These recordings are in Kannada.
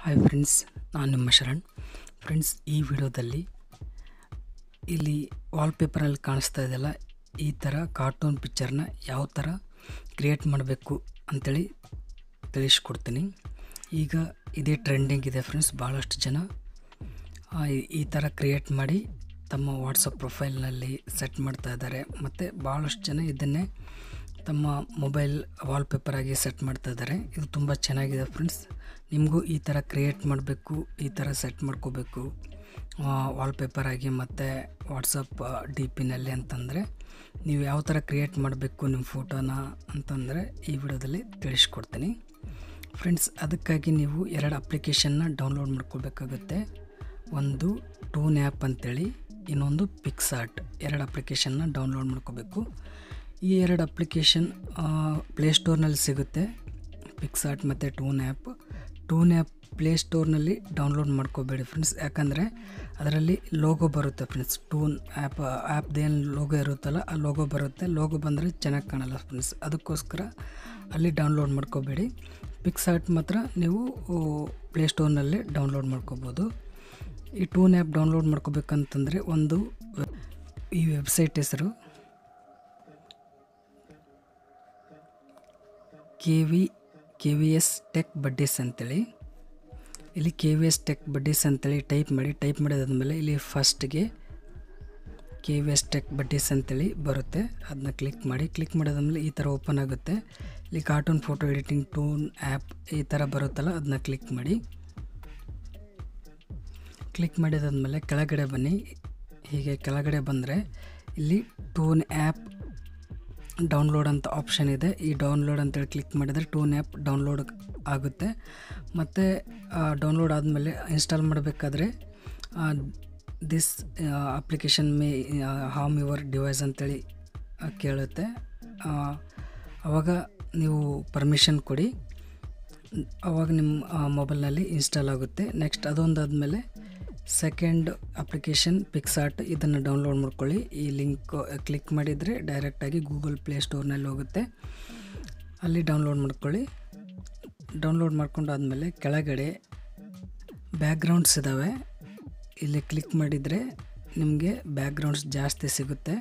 ಹಾಯ್ ಫ್ರೆಂಡ್ಸ್ ನಾನು ನಿಮ್ಮ ಶರಣ್ ಫ್ರೆಂಡ್ಸ್ ಈ ವಿಡಿಯೋದಲ್ಲಿ ಇಲ್ಲಿ ವಾಲ್ಪೇಪರಲ್ಲಿ ಕಾಣಿಸ್ತಾ ಇದೆಯಲ್ಲ ಈ ಥರ ಕಾರ್ಟೂನ್ ಪಿಕ್ಚರ್ನ ಯಾವ ಥರ ಕ್ರಿಯೇಟ್ ಮಾಡಬೇಕು ಅಂಥೇಳಿ ತಿಳಿಸ್ಕೊಡ್ತೀನಿ ಈಗ ಇದೇ ಟ್ರೆಂಡಿಂಗ್ ಇದೆ ಫ್ರೆಂಡ್ಸ್ ಭಾಳಷ್ಟು ಜನ ಆ, ಈ- ಈ ಥರ ಕ್ರಿಯೇಟ್ ಮಾಡಿ ತಮ್ಮ ವಾಟ್ಸಪ್ ಪ್ರೊಫೈಲ್ನಲ್ಲಿ ಸೆಟ್ ಮಾಡ್ತಾ ಇದ್ದಾರೆ ಮತ್ತು ಭಾಳಷ್ಟು ಜನ ಇದನ್ನೇ ತಮ್ಮ ಮೊಬೈಲ್ ವಾಲ್ಪೇಪರ್ ಆಗಿ ಸೆಟ್ ಮಾಡ್ತಾ ಇದ್ದಾರೆ ಇದು ತುಂಬ ಚೆನ್ನಾಗಿದೆ ಫ್ರೆಂಡ್ಸ್ ನಿಮಗೂ ಈ ಥರ ಕ್ರಿಯೇಟ್ ಮಾಡಬೇಕು ಈ ಥರ ಸೆಟ್ ಮಾಡ್ಕೋಬೇಕು ವಾಲ್ಪೇಪರ್ ಆಗಿ ಮತ್ತು ವಾಟ್ಸಪ್ ಡಿ ಪಿನಲ್ಲಿ ಅಂತಂದರೆ ನೀವು ಯಾವ ಥರ ಕ್ರಿಯೇಟ್ ಮಾಡಬೇಕು ನಿಮ್ಮ ಫೋಟೋನ ಅಂತಂದರೆ ಈ ವಿಡಿಯೋದಲ್ಲಿ ತಿಳಿಸ್ಕೊಡ್ತೀನಿ ಫ್ರೆಂಡ್ಸ್ ಅದಕ್ಕಾಗಿ ನೀವು ಎರಡು ಅಪ್ಲಿಕೇಶನ್ನ ಡೌನ್ಲೋಡ್ ಮಾಡ್ಕೋಬೇಕಾಗುತ್ತೆ ಒಂದು ಟೂನ್ ಆ್ಯಪ್ ಅಂತೇಳಿ ಇನ್ನೊಂದು ಪಿಕ್ಸಾರ್ಟ್ ಎರಡು ಅಪ್ಲಿಕೇಶನ್ನ ಡೌನ್ಲೋಡ್ ಮಾಡ್ಕೋಬೇಕು ಈ ಎರಡು ಅಪ್ಲಿಕೇಶನ್ ಪ್ಲೇಸ್ಟೋರ್ನಲ್ಲಿ ಸಿಗುತ್ತೆ ಪಿಕ್ಸಾರ್ಟ್ ಮತ್ತು ಟೂನ್ ಆ್ಯಪ್ ಟೂನ್ ಆ್ಯಪ್ ಪ್ಲೇಸ್ಟೋರ್ನಲ್ಲಿ ಡೌನ್ಲೋಡ್ ಮಾಡ್ಕೋಬೇಡಿ ಫ್ರೆಂಡ್ಸ್ ಯಾಕಂದರೆ ಅದರಲ್ಲಿ ಲೋಗೋ ಬರುತ್ತೆ ಫ್ರೆಂಡ್ಸ್ ಟೂನ್ ಆ್ಯಪ್ ಆ್ಯಪ್ದೇನು ಲೋಗೋ ಇರುತ್ತಲ್ಲ ಆ ಲೋಗೋ ಬರುತ್ತೆ ಲೋಗೋ ಬಂದರೆ ಚೆನ್ನಾಗಿ ಕಾಣಲ್ಲ ಫ್ರೆಂಡ್ಸ್ ಅದಕ್ಕೋಸ್ಕರ ಅಲ್ಲಿ ಡೌನ್ಲೋಡ್ ಮಾಡ್ಕೋಬೇಡಿ ಪಿಕ್ಸಾರ್ಟ್ ಮಾತ್ರ ನೀವು ಪ್ಲೇಸ್ಟೋರ್ನಲ್ಲೇ ಡೌನ್ಲೋಡ್ ಮಾಡ್ಕೋಬೋದು ಈ ಟೂನ್ ಆ್ಯಪ್ ಡೌನ್ಲೋಡ್ ಮಾಡ್ಕೋಬೇಕಂತಂದರೆ ಒಂದು ವೆ- ಈ ವೆಬ್ಸೈಟ್ ಹೆಸರು K V K V S tech buddies ಅಂತೇಳಿ ಇಲ್ಲಿ K V S tech buddies ಅಂತೇಳಿ ಟೈಪ್ ಮಾಡಿ ಟೈಪ್ ಮಾಡಿದಾದ್ಮೇಲೆ ಇಲ್ಲಿ ಫಸ್ಟ್ಗೆ K V S tech buddies ಅಂತೇಳಿ ಬರುತ್ತೆ ಅದನ್ನ ಕ್ಲಿಕ್ ಮಾಡಿ ಕ್ಲಿಕ್ ಮಾಡಿದಾದ್ಮೇಲೆ ಈ ಥರ ಓಪನ್ ಆಗುತ್ತೆ ಇಲ್ಲಿ cartoon photo editing toon app ಈ ಥರ ಬರುತ್ತಲ್ಲ ಅದನ್ನ ಕ್ಲಿಕ್ ಮಾಡಿ ಕ್ಲಿಕ್ ಮಾಡಿದಾದ್ಮೇಲೆ ಕೆಳಗಡೆ ಬನ್ನಿ ಹೀಗೆ ಕೆಳಗಡೆ ಬಂದರೆ ಇಲ್ಲಿ ಟೂನ್ ಆ್ಯಪ್ ಡೌನ್ಲೋಡ್ ಅಂತ ಆಪ್ಷನ್ ಇದೆ ಈ ಡೌನ್ಲೋಡ್ ಅಂತೇಳಿ ಕ್ಲಿಕ್ ಮಾಡಿದರೆ ಟೂನ್ ಆ್ಯಪ್ ಡೌನ್ಲೋಡ್ ಆಗುತ್ತೆ ಮತ್ತು ಡೌನ್ಲೋಡ್ ಆದಮೇಲೆ ಇನ್ಸ್ಟಾಲ್ ಮಾಡಬೇಕಾದ್ರೆ this application may harm your device ಅಂತೇಳಿ ಆ, ಕೇಳುತ್ತೆ ಆ, ಆವಾಗ ನೀವು ಪರ್ಮಿಷನ್ ಕೊಡಿ ಆವಾಗ ನಿಮ್ಮ ಮೊಬೈಲ್ನಲ್ಲಿ ಇನ್ಸ್ಟಾಲ್ ಆಗುತ್ತೆ ನೆಕ್ಸ್ಟ್ ಅದೊಂದಾದಮೇಲೆ ಸೆಕೆಂಡ್ ಅಪ್ಲಿಕೇಶನ್ ಪಿಕ್ಸಾರ್ಟ್ ಇದನ್ನು ಡೌನ್ಲೋಡ್ ಮಾಡ್ಕೊಳ್ಳಿ ಈ ಲಿಂಕ್ ಕ್ಲಿಕ್ ಮಾಡಿದರೆ ಡೈರೆಕ್ಟಾಗಿ ಗೂಗಲ್ ಪ್ಲೇ ಸ್ಟೋರ್ನಲ್ಲಿ ಹೋಗುತ್ತೆ ಅಲ್ಲಿ ಡೌನ್ಲೋಡ್ ಮಾಡ್ಕೊಳ್ಳಿ ಡೌನ್ಲೋಡ್ ಮಾಡ್ಕೊಂಡಾದ್ಮೇಲೆ ಕೆಳಗಡೆ ಬ್ಯಾಕ್ಗ್ರೌಂಡ್ಸ್ ಇದ್ದಾವೆ ಇಲ್ಲಿ ಕ್ಲಿಕ್ ಮಾಡಿದರೆ ನಿಮಗೆ ಬ್ಯಾಕ್ಗ್ರೌಂಡ್ಸ್ ಜಾಸ್ತಿ ಸಿಗುತ್ತೆ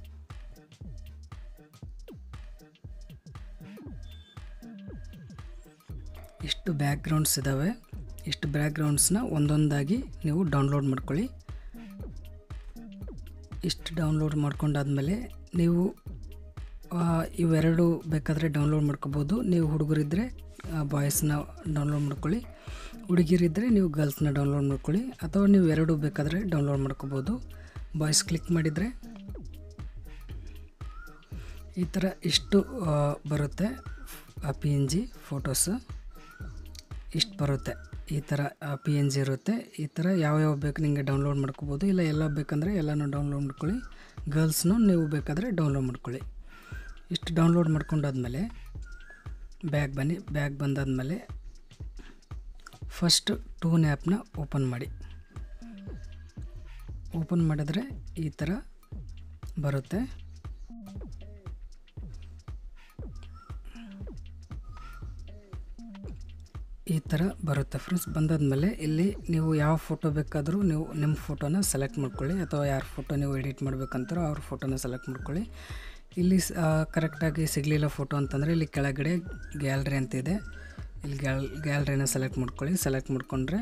ಇಷ್ಟು ಬ್ಯಾಕ್ಗ್ರೌಂಡ್ಸ್ ಇದ್ದಾವೆ ಇಷ್ಟು ಬ್ಯಾಕ್ಗ್ರೌಂಡ್ಸ್ನ ಒಂದೊಂದಾಗಿ ನೀವು ಡೌನ್ಲೋಡ್ ಮಾಡ್ಕೊಳ್ಳಿ ಇಷ್ಟು ಡೌನ್ಲೋಡ್ ಮಾಡ್ಕೊಂಡಾದ್ಮೇಲೆ ನೀವು ಆ, ಇವೆರಡು ಬೇಕಾದರೆ ಡೌನ್ಲೋಡ್ ಮಾಡ್ಕೋಬೋದು ನೀವು ಹುಡುಗರಿದ್ದರೆ ಬಾಯ್ಸ್ನ ಡೌನ್ಲೋಡ್ ಮಾಡ್ಕೊಳ್ಳಿ ಹುಡುಗಿರಿದ್ದರೆ ನೀವು ಗರ್ಲ್ಸ್ನ ಡೌನ್ಲೋಡ್ ಮಾಡ್ಕೊಳ್ಳಿ ಅಥವಾ ನೀವು ಎರಡು ಬೇಕಾದರೆ ಡೌನ್ಲೋಡ್ ಮಾಡ್ಕೋಬೋದು ಬಾಯ್ಸ್ ಕ್ಲಿಕ್ ಮಾಡಿದರೆ ಈ ಥರ ಇಷ್ಟು ಆ, ಬರುತ್ತೆ ಪಿ ಎನ್ ಜಿ ಫೋಟೋಸು ಇಷ್ಟು ಬರುತ್ತೆ ಈ ಥರ ಪಿ ಎನ್ ಜಿ ಇರುತ್ತೆ ಈ ಥರ ಯಾವ್ಯಾವ ಬೇಕು ನಿಮಗೆ ಡೌನ್ಲೋಡ್ ಮಾಡ್ಕೋಬೋದು ಇಲ್ಲ ಎಲ್ಲ ಬೇಕಂದರೆ ಎಲ್ಲನೂ ಡೌನ್ಲೋಡ್ ಮಾಡ್ಕೊಳ್ಳಿ ಗರ್ಲ್ಸ್ನು ನೀವು ಬೇಕಾದರೆ ಡೌನ್ಲೋಡ್ ಮಾಡ್ಕೊಳ್ಳಿ ಇಷ್ಟು ಡೌನ್ಲೋಡ್ ಮಾಡ್ಕೊಂಡಾದ್ಮೇಲೆ ಬ್ಯಾಗ್ ಬನ್ನಿ ಬ್ಯಾಗ್ ಬಂದಾದ್ಮೇಲೆ ಫಸ್ಟ್ ಟೂನ್ ಆ್ಯಪ್ನ ಓಪನ್ ಮಾಡಿ ಓಪನ್ ಮಾಡಿದ್ರೆ ಈ ಥರ ಬರುತ್ತೆ ಈ ಥರ ಬರುತ್ತೆ ಫ್ರೆಂಡ್ಸ್ ಬಂದಾದ್ಮೇಲೆ ಇಲ್ಲಿ ನೀವು ಯಾವ ಫೋಟೋ ಬೇಕಾದರೂ ನೀವು ನಿಮ್ಮ ಫೋಟೋನ ಸೆಲೆಕ್ಟ್ ಮಾಡ್ಕೊಳ್ಳಿ ಅಥವಾ ಯಾರ ಫೋಟೋ ನೀವು ಎಡಿಟ್ ಮಾಡ್ಬೇಕಂತಾರೋ ಅವ್ರ ಫೋಟೋನ ಸೆಲೆಕ್ಟ್ ಮಾಡ್ಕೊಳ್ಳಿ ಇಲ್ಲಿ ಕರೆಕ್ಟಾಗಿ ಸಿಗಲಿಲ್ಲ ಫೋಟೋ ಅಂತಂದರೆ ಇಲ್ಲಿ ಕೆಳಗಡೆ ಗ್ಯಾಲ್ರಿ ಅಂತ ಇದೆ ಇಲ್ಲಿ ಗ್ಯಾಲ್ ಗ್ಯಾಲ್ರಿನ ಸೆಲೆಕ್ಟ್ ಮಾಡ್ಕೊಳ್ಳಿ ಸೆಲೆಕ್ಟ್ ಮಾಡ್ಕೊಂಡ್ರೆ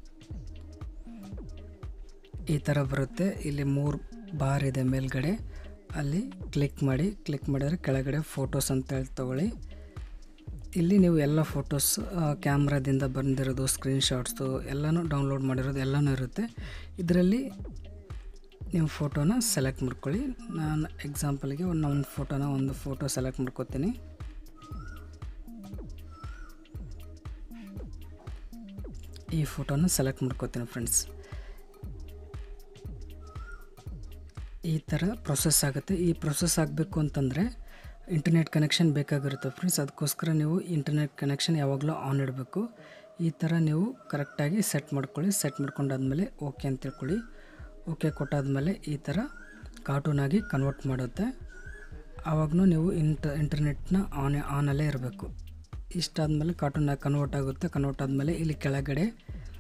ಈ ಥರ ಬರುತ್ತೆ ಇಲ್ಲಿ ಮೂರು ಬಾರ್ ಇದೆ ಮೇಲ್ಗಡೆ ಅಲ್ಲಿ ಕ್ಲಿಕ್ ಮಾಡಿ ಕ್ಲಿಕ್ ಮಾಡಿದರೆ ಕೆಳಗಡೆ ಫೋಟೋಸ್ ಅಂತ ಹೇಳಿ ತೊಗೊಳ್ಳಿ ಇಲ್ಲಿ ನೀವು ಎಲ್ಲ ಫೋಟೋಸ್ ಕ್ಯಾಮ್ರಾದಿಂದ ಬಂದಿರೋದು ಸ್ಕ್ರೀನ್ಶಾಟ್ಸು ಎಲ್ಲನೂ ಡೌನ್ಲೋಡ್ ಮಾಡಿರೋದು ಎಲ್ಲನೂ ಇರುತ್ತೆ ಇದರಲ್ಲಿ ನೀವು ಫೋಟೋನ ಸೆಲೆಕ್ಟ್ ಮಾಡ್ಕೊಳ್ಳಿ ನಾನು ಎಕ್ಸಾಂಪಲ್ಗೆ ಒಂದು ಒಂದು ಫೋಟೋನ ಒಂದು ಫೋಟೋ ಸೆಲೆಕ್ಟ್ ಮಾಡ್ಕೋತೀನಿ ಈ ಫೋಟೋನ ಸೆಲೆಕ್ಟ್ ಮಾಡ್ಕೋತೀನಿ ಫ್ರೆಂಡ್ಸ್ ಈ ಥರ ಪ್ರೊಸೆಸ್ ಆಗುತ್ತೆ ಈ ಪ್ರೊಸೆಸ್ ಆಗಬೇಕು ಅಂತಂದರೆ ಇಂಟರ್ನೆಟ್ ಕನೆಕ್ಷನ್ ಬೇಕಾಗಿರುತ್ತೆ ಫ್ರೆಂಡ್ಸ್ ಅದಕ್ಕೋಸ್ಕರ ನೀವು ಇಂಟರ್ನೆಟ್ ಕನೆಕ್ಷನ್ ಯಾವಾಗಲೂ ಆನ್ ಇಡಬೇಕು ಈ ಥರ ನೀವು ಕರೆಕ್ಟಾಗಿ ಸೆಟ್ ಮಾಡ್ಕೊಳ್ಳಿ ಸೆಟ್ ಮಾಡ್ಕೊಂಡಾದ್ಮೇಲೆ ಓಕೆ ಅಂತ ತಿಳ್ಕೊಳ್ಳಿ ಓಕೆ ಕೊಟ್ಟಾದ್ಮೇಲೆ ಈ ಥರ ಕಾರ್ಟೂನಾಗಿ ಕನ್ವರ್ಟ್ ಮಾಡುತ್ತೆ ಆವಾಗೂ ನೀವು ಇಂಟ ಇಂಟರ್ನೆಟ್ನ ಆನ್ ಆನಲ್ಲೇ ಇರಬೇಕು ಇಷ್ಟಾದಮೇಲೆ ಕಾರ್ಟೂನಾಗಿ ಕನ್ವರ್ಟ್ ಆಗುತ್ತೆ ಕನ್ವರ್ಟ್ ಆದಮೇಲೆ ಇಲ್ಲಿ ಕೆಳಗಡೆ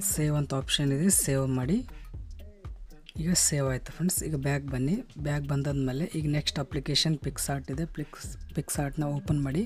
ಸೇವ್ ಅಂತ ಆಪ್ಷನ್ ಇದೆ ಸೇವ್ ಮಾಡಿ ಈಗ ಸೇವ್ ಆಯಿತು ಫ್ರೆಂಡ್ಸ್ ಈಗ ಬ್ಯಾಗ್ ಬನ್ನಿ ಬ್ಯಾಗ್ ಬಂದಾದ್ಮೇಲೆ ಈಗ ನೆಕ್ಸ್ಟ್ ಅಪ್ಲಿಕೇಶನ್ ಪಿಕ್ಸ್ ಆರ್ಟ್ ಇದೆ ಪಿಕ್ಸ್ ಪಿಕ್ಸ್ ಆರ್ಟ್ನ ಓಪನ್ ಮಾಡಿ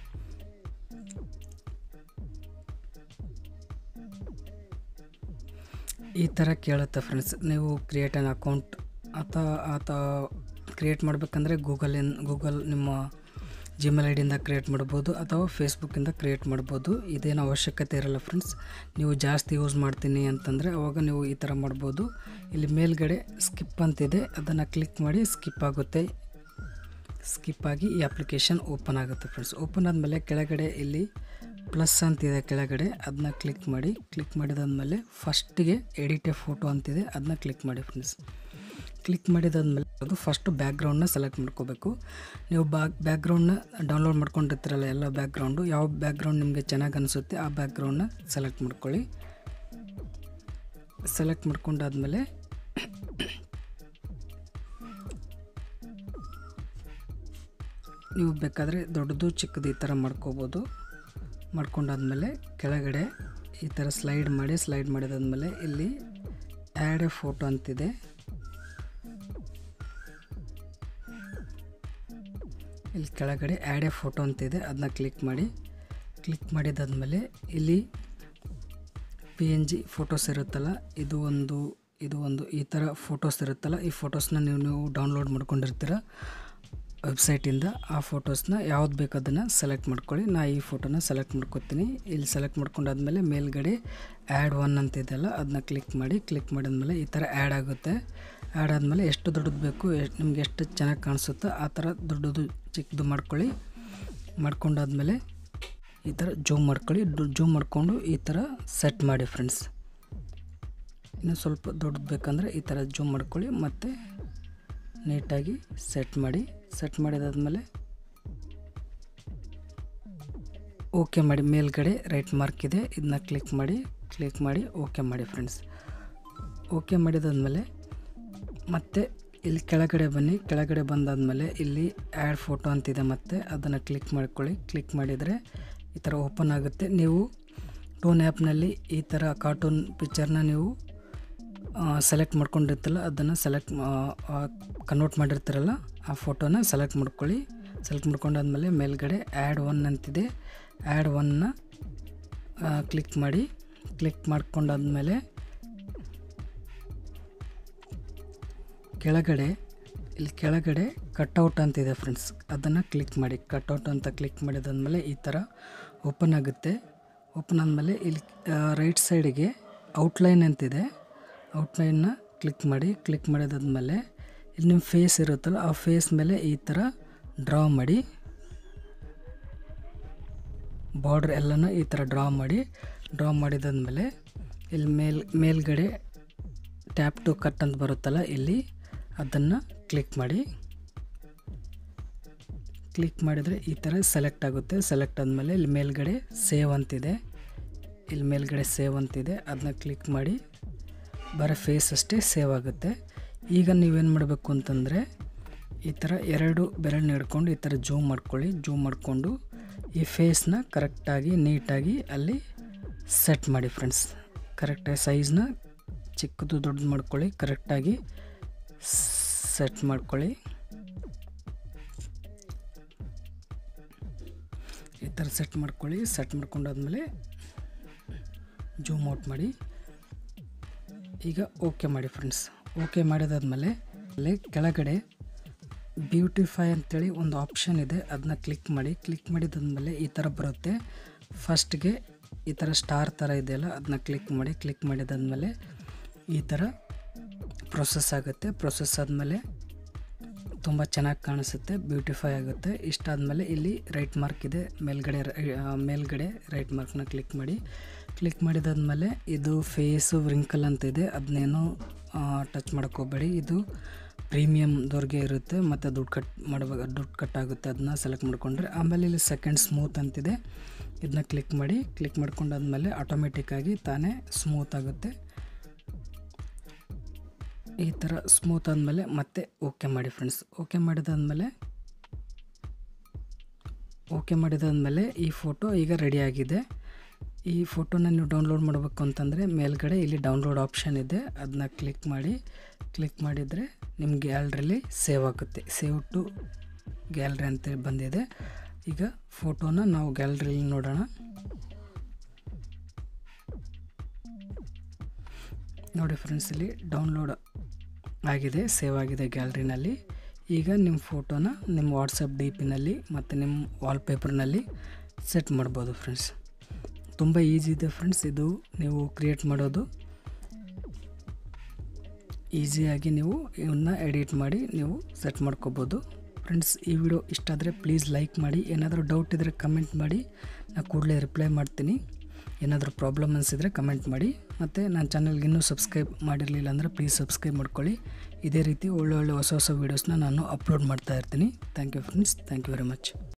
ಈ ಥರ ಕೇಳುತ್ತೆ ಫ್ರೆಂಡ್ಸ್ ನೀವು ಕ್ರಿಯೇಟ್ ಅನ್ ಅಕೌಂಟ್ ಅಥವಾ ಅಥವಾ ಕ್ರಿಯೇಟ್ ಮಾಡಬೇಕಂದ್ರೆ ಗೂಗಲಿನ್ ಗೂಗಲ್ ನಿಮ್ಮ ಜಿಮೇಲ್ ಐ ಡಿಯಿಂದ ಕ್ರಿಯೇಟ್ ಮಾಡ್ಬೋದು ಅಥವಾ ಫೇಸ್ಬುಕ್ಕಿಂದ ಕ್ರಿಯೇಟ್ ಮಾಡ್ಬೋದು ಇದೇನು ಅವಶ್ಯಕತೆ ಇರಲ್ಲ ಫ್ರೆಂಡ್ಸ್ ನೀವು ಜಾಸ್ತಿ ಯೂಸ್ ಮಾಡ್ತೀನಿ ಅಂತಂದರೆ ಅವಾಗ ನೀವು ಈ ಥರ ಮಾಡ್ಬೋದು ಇಲ್ಲಿ ಮೇಲ್ಗಡೆ ಸ್ಕಿಪ್ ಅಂತಿದೆ ಅದನ್ನು ಕ್ಲಿಕ್ ಮಾಡಿ ಸ್ಕಿಪ್ ಆಗುತ್ತೆ ಸ್ಕಿಪ್ ಆಗಿ ಈ ಅಪ್ಲಿಕೇಶನ್ ಓಪನ್ ಆಗುತ್ತೆ ಫ್ರೆಂಡ್ಸ್ ಓಪನ್ ಆದಮೇಲೆ ಕೆಳಗಡೆ ಇಲ್ಲಿ ಪ್ಲಸ್ ಅಂತಿದೆ ಕೆಳಗಡೆ ಅದನ್ನ ಕ್ಲಿಕ್ ಮಾಡಿ ಕ್ಲಿಕ್ ಮಾಡಿದಾದ್ಮೇಲೆ ಫಸ್ಟಿಗೆ ಎಡಿಟ್ ಎ ಫೋಟೋ ಅಂತಿದೆ ಅದನ್ನ ಕ್ಲಿಕ್ ಮಾಡಿ ಫ್ರೆಂಡ್ಸ್ ಕ್ಲಿಕ್ ಮಾಡಿದಾದ್ಮೇಲೆ ಅದು ಫಸ್ಟು ಬ್ಯಾಕ್ಗ್ರೌಂಡ್ನ ಸೆಲೆಕ್ಟ್ ಮಾಡ್ಕೋಬೇಕು ನೀವು ಬ್ಯಾಕ್ ಬ್ಯಾಕ್ಗ್ರೌಂಡ್ನ ಡೌನ್ಲೋಡ್ ಮಾಡ್ಕೊಂಡಿರ್ತೀರಲ್ಲ ಎಲ್ಲ ಬ್ಯಾಕ್ಗ್ರೌಂಡು ಯಾವ ಬ್ಯಾಕ್ಗ್ರೌಂಡ್ ನಿಮಗೆ ಚೆನ್ನಾಗಿ ಅನಿಸುತ್ತೆ ಆ ಬ್ಯಾಕ್ಗ್ರೌಂಡ್ನ ಸೆಲೆಕ್ಟ್ ಮಾಡ್ಕೊಳ್ಳಿ ಸೆಲೆಕ್ಟ್ ಮಾಡ್ಕೊಂಡಾದ್ಮೇಲೆ ನೀವು ಬೇಕಾದರೆ ದೊಡ್ಡದು ಚಿಕ್ಕದು ಈ ಥರ ಮಾಡ್ಕೋಬೋದು ಮಾಡ್ಕೊಂಡಾದ್ಮೇಲೆ ಕೆಳಗಡೆ ಈ ಥರ ಸ್ಲೈಡ್ ಮಾಡಿ ಸ್ಲೈಡ್ ಮಾಡಿದಾದ್ಮೇಲೆ ಇಲ್ಲಿ ಆ್ಯಡ್ ಎ ಫೋಟೋ ಅಂತಿದೆ ಇಲ್ಲಿ ಕೆಳಗಡೆ ಆ್ಯಡ್ ಎ ಫೋಟೋ ಅಂತಿದೆ ಅದನ್ನ ಕ್ಲಿಕ್ ಮಾಡಿ ಕ್ಲಿಕ್ ಮಾಡಿದಾದ್ಮೇಲೆ ಇಲ್ಲಿ ಪಿ ಎನ್ ಜಿ ಫೋಟೋಸ್ ಇರುತ್ತಲ್ಲ ಇದು ಒಂದು ಇದು ಒಂದು ಈ ಥರ ಫೋಟೋಸ್ ಇರುತ್ತಲ್ಲ ಈ ಫೋಟೋಸ್ನ ನೀವು ನೀವು ಡೌನ್ಲೋಡ್ ಮಾಡ್ಕೊಂಡಿರ್ತೀರ ವೆಬ್ಸೈಟಿಂದ ಆ ಫೋಟೋಸ್ನ ಯಾವ್ದು ಬೇಕು ಅದನ್ನು ಸೆಲೆಕ್ಟ್ ಮಾಡ್ಕೊಳ್ಳಿ ನಾ ಈ ಫೋಟೋನ ಸೆಲೆಕ್ಟ್ ಮಾಡ್ಕೊತೀನಿ ಇಲ್ಲಿ ಸೆಲೆಕ್ಟ್ ಮಾಡ್ಕೊಂಡಾದ್ಮೇಲೆ ಮೇಲ್ಗಡೆ ಆ್ಯಡ್ ಒನ್ ಅಂತಿದೆಯಲ್ಲ ಅದನ್ನ ಕ್ಲಿಕ್ ಮಾಡಿ ಕ್ಲಿಕ್ ಮಾಡಿದ್ಮೇಲೆ ಈ ಥರ ಆ್ಯಡ್ ಆಗುತ್ತೆ ಆ್ಯಡ್ ಆದಮೇಲೆ ಎಷ್ಟು ದೊಡ್ಡದು ಬೇಕು ಎಷ್ಟು ನಿಮ್ಗೆ ಎಷ್ಟು ಚೆನ್ನಾಗಿ ಕಾಣಿಸುತ್ತೋ ಆ ಥರ ದೊಡ್ಡದು ಚಿಕ್ಕದು ಮಾಡ್ಕೊಳ್ಳಿ ಮಾಡ್ಕೊಂಡಾದ್ಮೇಲೆ ಈ ಥರ ಜೂಮ್ ಮಾಡ್ಕೊಳ್ಳಿ ಜೂಮ್ ಮಾಡಿಕೊಂಡು ಈ ಥರ ಸೆಟ್ ಮಾಡಿ ಫ್ರೆಂಡ್ಸ್ ಇನ್ನು ಸ್ವಲ್ಪ ದೊಡ್ಡದು ಬೇಕಂದರೆ ಈ ಥರ ಜೂಮ್ ಮಾಡ್ಕೊಳ್ಳಿ ಮತ್ತು ನೀಟಾಗಿ ಸೆಟ್ ಮಾಡಿ ಸೆಟ್ ಮಾಡಿದಾದ್ಮೇಲೆ ಓಕೆ ಮಾಡಿ ಮೇಲ್ಗಡೆ ರೈಟ್ ಮಾರ್ಕ್ ಇದೆ ಇದನ್ನ ಕ್ಲಿಕ್ ಮಾಡಿ ಕ್ಲಿಕ್ ಮಾಡಿ ಓಕೆ ಮಾಡಿ ಫ್ರೆಂಡ್ಸ್ ಓಕೆ ಮಾಡಿದಾದ್ಮೇಲೆ ಮತ್ತೆ ಇಲ್ಲಿ ಕೆಳಗಡೆ ಬನ್ನಿ ಕೆಳಗಡೆ ಬಂದಾದಮೇಲೆ ಇಲ್ಲಿ ಆ್ಯಡ್ ಫೋಟೋ ಅಂತಿದೆ ಮತ್ತು ಅದನ್ನು ಕ್ಲಿಕ್ ಮಾಡ್ಕೊಳ್ಳಿ ಕ್ಲಿಕ್ ಮಾಡಿದರೆ ಈ ಥರ ಓಪನ್ ಆಗುತ್ತೆ ನೀವು ಟೋನ್ ಆ್ಯಪ್ನಲ್ಲಿ ಈ ಥರ ಕಾರ್ಟೂನ್ ಪಿಕ್ಚರ್ನ ನೀವು ಸೆಲೆಕ್ಟ್ ಮಾಡ್ಕೊಂಡಿರ್ತಲ್ಲ ಅದನ್ನು ಸೆಲೆಕ್ಟ್ ಕನ್ವರ್ಟ್ ಮಾಡಿರ್ತೀರಲ್ಲ ಆ ಫೋಟೋನ ಸೆಲೆಕ್ಟ್ ಮಾಡ್ಕೊಳ್ಳಿ ಸೆಲೆಕ್ಟ್ ಮಾಡ್ಕೊಂಡಾದ್ಮೇಲೆ ಮೇಲ್ಗಡೆ ಆ್ಯಡ್ ಒನ್ ಅಂತಿದೆ ಆ್ಯಡ್ ಒನ್ನ ಕ್ಲಿಕ್ ಮಾಡಿ ಕ್ಲಿಕ್ ಮಾಡ್ಕೊಂಡಾದ್ಮೇಲೆ ಕೆಳಗಡೆ ಇಲ್ಲಿ ಕೆಳಗಡೆ ಕಟ್ಔಟ್ ಅಂತಿದೆ ಫ್ರೆಂಡ್ಸ್ ಅದನ್ನು ಕ್ಲಿಕ್ ಮಾಡಿ ಕಟ್ಔಟ್ ಅಂತ ಕ್ಲಿಕ್ ಮಾಡಿದಾದ್ಮೇಲೆ ಈ ಥರ ಓಪನ್ ಆಗುತ್ತೆ ಓಪನ್ ಆದಮೇಲೆ ಇಲ್ಲಿ ರೈಟ್ ಸೈಡಿಗೆ ಔಟ್ಲೈನ್ ಅಂತಿದೆ ಔಟ್ಲೈನ್ನ ಕ್ಲಿಕ್ ಮಾಡಿ ಕ್ಲಿಕ್ ಮಾಡಿದಾದ್ಮೇಲೆ ಇಲ್ಲಿ ನಿಮ್ಮ ಫೇಸ್ ಇರುತ್ತಲ್ಲ ಆ ಫೇಸ್ ಮೇಲೆ ಈ ಥರ ಡ್ರಾ ಮಾಡಿ ಬಾರ್ಡ್ರ್ ಎಲ್ಲನೂ ಈ ಥರ ಡ್ರಾ ಮಾಡಿ ಡ್ರಾ ಮಾಡಿದಾದ್ಮೇಲೆ ಇಲ್ಲಿ ಮೇಲ್ ಮೇಲ್ಗಡೆ ಟ್ಯಾಪ್ ಟು ಕಟ್ ಅಂತ ಬರುತ್ತಲ್ಲ ಇಲ್ಲಿ ಅದನ್ನು ಕ್ಲಿಕ್ ಮಾಡಿ ಕ್ಲಿಕ್ ಮಾಡಿದರೆ ಈ ಥರ ಸೆಲೆಕ್ಟ್ ಆಗುತ್ತೆ ಸೆಲೆಕ್ಟ್ ಆದಮೇಲೆ ಇಲ್ಲಿ ಮೇಲ್ಗಡೆ ಸೇವ್ ಅಂತಿದೆ ಇಲ್ಲಿ ಮೇಲ್ಗಡೆ ಸೇವ್ ಅಂತಿದೆ ಅದನ್ನ ಕ್ಲಿಕ್ ಮಾಡಿ ಬರೋ ಫೇಸ್ ಅಷ್ಟೇ ಸೇವ್ ಆಗುತ್ತೆ ಈಗ ನೀವೇನು ಮಾಡಬೇಕು ಅಂತಂದರೆ ಈ ಥರ ಎರಡು ಬೆರಳನ್ನ ಹಿಡ್ಕೊಂಡು ಈ ಥರ ಜೂಮ್ ಮಾಡ್ಕೊಳ್ಳಿ ಜೂಮ್ ಮಾಡಿಕೊಂಡು ಈ ಫೇಸ್ನ ಕರೆಕ್ಟಾಗಿ ನೀಟಾಗಿ ಅಲ್ಲಿ ಸೆಟ್ ಮಾಡಿ ಫ್ರೆಂಡ್ಸ್ ಕರೆಕ್ಟಾಗಿ ಸೈಜ್ನ ಚಿಕ್ಕದು ದೊಡ್ಡದು ಮಾಡ್ಕೊಳ್ಳಿ ಕರೆಕ್ಟಾಗಿ ಸೆಟ್ ಮಾಡ್ಕೊಳ್ಳಿ ಈ ಥರ ಸೆಟ್ ಮಾಡ್ಕೊಳ್ಳಿ ಸೆಟ್ ಮಾಡ್ಕೊಂಡಾದ್ಮೇಲೆ ಜೂಮ್ ಔಟ್ ಮಾಡಿ ಈಗ ಓಕೆ ಮಾಡಿ ಫ್ರೆಂಡ್ಸ್ ಓಕೆ ಮಾಡಿದಾದ್ಮೇಲೆ ಅಲ್ಲಿ ಕೆಳಗಡೆ ಬ್ಯೂಟಿಫೈ ಅಂತೇಳಿ ಒಂದು ಆಪ್ಷನ್ ಇದೆ ಅದನ್ನ ಕ್ಲಿಕ್ ಮಾಡಿ ಕ್ಲಿಕ್ ಮಾಡಿದಾದ್ಮೇಲೆ ಈ ಥರ ಬರುತ್ತೆ ಫಸ್ಟ್ಗೆ ಈ ಥರ ಸ್ಟಾರ್ ಥರ ಇದೆಯಲ್ಲ ಅದನ್ನ ಕ್ಲಿಕ್ ಮಾಡಿ ಕ್ಲಿಕ್ ಮಾಡಿದಾದ್ಮೇಲೆ ಈ ಥರ ಪ್ರೊಸೆಸ್ ಆಗುತ್ತೆ ಪ್ರೊಸೆಸ್ ಆದಮೇಲೆ ತುಂಬ ಚೆನ್ನಾಗಿ ಕಾಣಿಸುತ್ತೆ ಬ್ಯೂಟಿಫೈ ಆಗುತ್ತೆ ಇಷ್ಟಾದಮೇಲೆ ಇಲ್ಲಿ ರೈಟ್ ಮಾರ್ಕ್ ಇದೆ ಮೇಲ್ಗಡೆ ರೈ- ಆ, ಮೇಲ್ಗಡೆ ರೈಟ್ ಮಾರ್ಕ್ನ ಕ್ಲಿಕ್ ಮಾಡಿ ಕ್ಲಿಕ್ ಮಾಡಿದಾದ್ಮೇಲೆ ಇದು ಫೇಸು ವ್ರಿಂಕಲ್ ಅಂತ ಇದೆ ಅದನ್ನೇನು ಟಚ್ ಹೋಗಬೇಡಿ ಇದು ಪ್ರೀಮಿಯಮ್ದವ್ರಿಗೆ ಇರುತ್ತೆ ಮತ್ತು ದುಡ್ಡು ಕಟ್ ಮಾಡುವಾಗ ದುಡ್ಡು ಕಟ್ ಆಗುತ್ತೆ ಅದನ್ನ ಸೆಲೆಕ್ಟ್ ಮಾಡಿಕೊಂಡ್ರೆ ಆಮೇಲೆ ಇಲ್ಲಿ ಸೆಕೆಂಡ್ ಸ್ಮೂತ್ ಅಂತಿದೆ ಇದನ್ನ ಕ್ಲಿಕ್ ಮಾಡಿ ಕ್ಲಿಕ್ ಮಾಡ್ಕೊಂಡಾದ್ಮೇಲೆ ಆಟೋಮೆಟಿಕ್ಕಾಗಿ ತಾನೇ ಸ್ಮೂತ್ ಆಗುತ್ತೆ ಈ ಥರ ಸ್ಮೂತ್ ಆದಮೇಲೆ ಮತ್ತೆ ಓಕೆ ಮಾಡಿ ಫ್ರೆಂಡ್ಸ್ ಓಕೆ ಮಾಡಿದಾದ್ಮೇಲೆ ಓಕೆ ಮಾಡಿದಾದ್ಮೇಲೆ ಈ ಫೋಟೋ ಈಗ ರೆಡಿ ಆಗಿದೆ ಈ ಫೋಟೋನ ನೀವು ಡೌನ್ಲೋಡ್ ಮಾಡಬೇಕು ಅಂತಂದರೆ ಮೇಲ್ಗಡೆ ಇಲ್ಲಿ ಡೌನ್ಲೋಡ್ ಆಪ್ಷನ್ ಇದೆ ಅದನ್ನ ಕ್ಲಿಕ್ ಮಾಡಿ ಕ್ಲಿಕ್ ಮಾಡಿದರೆ ನಿಮ್ಮ ಗ್ಯಾಲ್ರಿಲಿ ಸೇವ್ ಆಗುತ್ತೆ ಸೇವ್ ಟು ಗ್ಯಾಲ್ರಿ ಅಂತೇಳಿ ಬಂದಿದೆ ಈಗ ಫೋಟೋನ ನಾವು ಗ್ಯಾಲ್ರಿಲಿ ನೋಡೋಣ ನೋಡಿ ಫ್ರೆಂಡ್ಸ್ ಇಲ್ಲಿ ಡೌನ್ಲೋಡ್ ಆಗಿದೆ ಸೇವ್ ಆಗಿದೆ ಗ್ಯಾಲ್ರಿನಲ್ಲಿ ಈಗ ನಿಮ್ಮ ಫೋಟೋನ ನಿಮ್ಮ ವಾಟ್ಸಪ್ ಡಿ ಪಿನಲ್ಲಿ ಮತ್ತು ನಿಮ್ಮ ವಾಲ್ಪೇಪರ್ನಲ್ಲಿ ಸೆಟ್ ಮಾಡ್ಬೋದು ಫ್ರೆಂಡ್ಸ್ ತುಂಬ ಈಸಿ ಇದೆ ಫ್ರೆಂಡ್ಸ್ ಇದು ನೀವು ಕ್ರಿಯೇಟ್ ಮಾಡೋದು ಈಸಿಯಾಗಿ ನೀವು ಇವನ್ನ ಎಡಿಟ್ ಮಾಡಿ ನೀವು ಸೆಟ್ ಮಾಡ್ಕೋಬೋದು ಫ್ರೆಂಡ್ಸ್ ಈ ವಿಡಿಯೋ ಇಷ್ಟ ಆದರೆ ಪ್ಲೀಸ್ ಲೈಕ್ ಮಾಡಿ ಏನಾದರೂ ಡೌಟ್ ಇದ್ದರೆ ಕಮೆಂಟ್ ಮಾಡಿ ನಾನು ಕೂಡಲೇ ರಿಪ್ಲೈ ಮಾಡ್ತೀನಿ ಏನಾದರೂ ಪ್ರಾಬ್ಲಮ್ ಅನಿಸಿದರೆ ಕಮೆಂಟ್ ಮಾಡಿ ಮತ್ತು ನನ್ನ ಚಾನಲ್ಗೆ ಇನ್ನೂ ಸಬ್ಸ್ಕ್ರೈಬ್ ಮಾಡಿರಲಿಲ್ಲ ಅಂದರೆ ಪ್ಲೀಸ್ ಸಬ್ಸ್ಕ್ರೈಬ್ ಮಾಡ್ಕೊಳ್ಳಿ ಇದೇ ರೀತಿ ಒಳ್ಳೆ ಒಳ್ಳೆ ಹೊಸ ಹೊಸ ವೀಡಿಯೋಸ್ನ ನಾನು ಅಪ್ಲೋಡ್ ಮಾಡ್ತಾ ಇರ್ತೀನಿ thank you friends thank you very much